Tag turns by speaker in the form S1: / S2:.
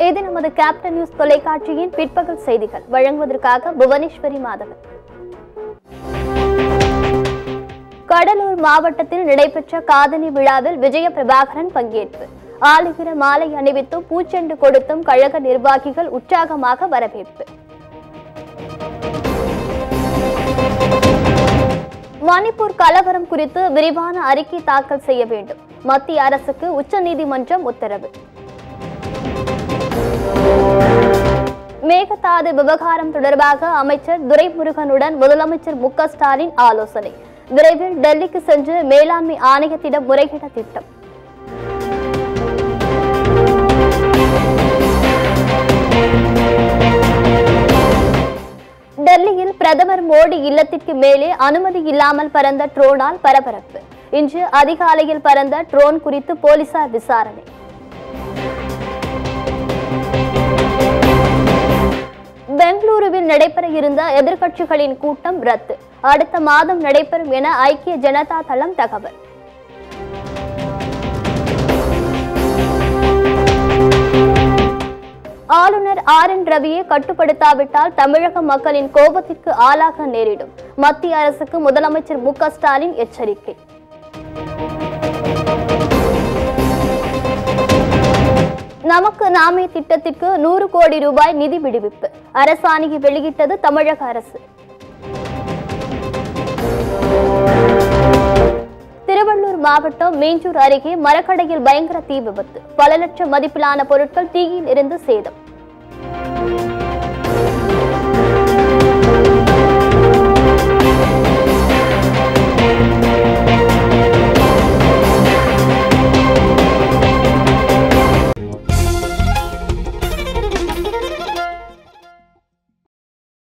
S1: இது நமது captain news தொலைக்காட்சியின் பிற்பகல் செய்திகள் வழங்குவதற்காக புவனேஸ்வரி மாதவன் கடலூர் மாவட்டத்தில் நடைபெற்ற காதணி விழாவில் விஜய பிரபாகரன் பங்கேற்பு ஆளுகிற மாலை அணிவித்தும் பூச்செண்டு கொடுத்தும் கழக நிர்வாகிகள் உற்சாகமாக வரவேற்பு மணிப்பூர் கலவரம் குறித்து விரிவான அறிக்கை தாக்கல் செய்ய வேண்டும் மத்திய அரசுக்கு உச்சநீதிமன்றம் உத்தரவு மேகதாது விவகாரம் தொடர்பாக அமைச்சர் துரைமுருகனுடன் முதலமைச்சர் மு க ஸ்டாலின் ஆலோசனை விரைவில் டெல்லிக்கு சென்று மேலாண்மை ஆணையத்திடம் முறையிட திட்டம் டெல்லியில் பிரதமர் மோடி இல்லத்திற்கு மேலே அனுமதி இல்லாமல் பறந்த ட்ரோனால் பரபரப்பு இன்று அதிகாலையில் பறந்த ட்ரோன் குறித்து போலீசார் விசாரணை பெங்களூருவில் நடைபெற இருந்த எதிர்க்கட்சிகளின் கூட்டம் ரத்து அடுத்த மாதம் நடைபெறும் என ஐக்கிய ஜனதா தளம் தகவல் ஆளுநர் ஆர் என் ரவியை கட்டுப்படுத்தாவிட்டால் தமிழக மக்களின் கோபத்திற்கு ஆளாக நேரிடும் மத்திய அரசுக்கு முதலமைச்சர் மு க ஸ்டாலின் எச்சரிக்கை நமக்கு நாமே திட்டத்திற்கு நூறு கோடி ரூபாய் நிதி விடுவிப்பு அரசாணையை வெளியிட்டது தமிழக அரசு திருவள்ளூர் மாவட்டம் மீஞ்சூர் அருகே மரக்கடையில் பயங்கர தீ விபத்து பல லட்சம் மதிப்பிலான பொருட்கள் தீயில் இருந்து சேதம்